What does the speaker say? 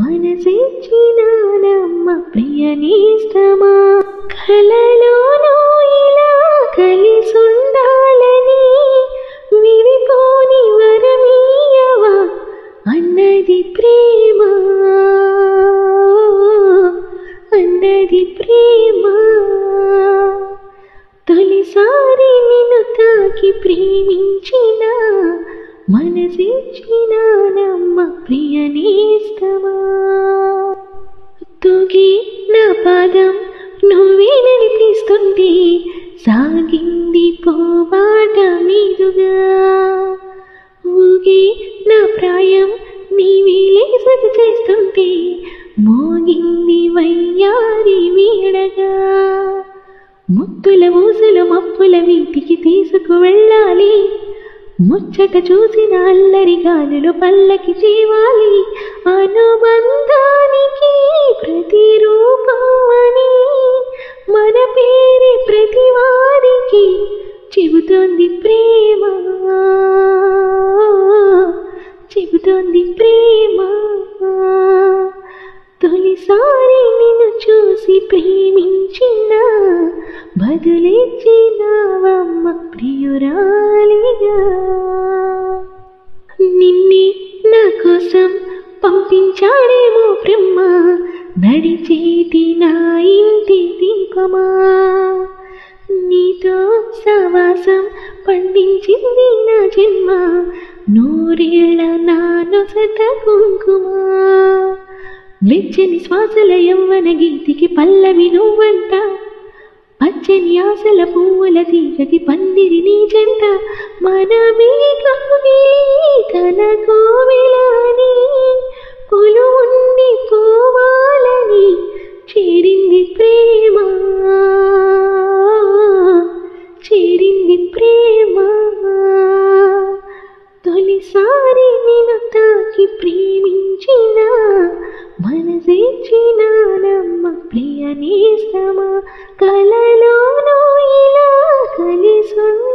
మనసిచ్చినానమ్మ ప్రియ నేస్తమా కలలోనూ ఇలా కలిసుండాలని విడిపోని వరమీయవా అన్నది ప్రేమ అన్నది ప్రేమ తొలిసారి నిన్ను తాకి ప్రేమించిన మనసిచ్చినానమ్మ ప్రియ నేస్తమా తూగి నా పాదం నువ్వే నడిపిస్తుంటే సాగింది పోబాట మీదుగా ఊగి నా ప్రాయం నీవేలే సది చేస్తుంటే మోగింది వయ్యారి వీడగా ముత్తుల ఊసులు మప్పుల వీటికి తీసుకు వెళ్ళాలి ముచ్చట చూసిన అల్లరి గాలులు పల్లకి చేవాలి అనుబంధానికి ప్రతిరూపమని మన పేరి ప్రతి వారికి చెబుతోంది ప్రేమ చెబుతోంది ప్రేమ తొలిసారి నిన్ను చూసి ప్రేమించిన బదులిచ్చినావమ్మ ప్రియురాలిగా నిన్నే నా కోసం పంపించాడేమో బ్రహ్మ నడిచేటి నా ఇంటి దీపమా నీతో సవాసం పండించింది నా జన్మ నూరేళ్ల నా నొసట కుంకుమా వెచ్చని శ్వాసల యవ్వన గీతికి పల్లవి నువ్వంట పచ్చని ఆశల పువ్వుల తీగకి పందిరి నీ జంట మనమే కౌగిలి తన కోవిలని పొలు ఉండి పోవాలని చేరింది ప్రేమ చేరింది ప్రేమ తొలిసారి నేను తాకి ప్రేమించిన మనసిచ్చినానమ్మ ప్రియ నేస్తమా కలలోనూ ఇలా కలిసి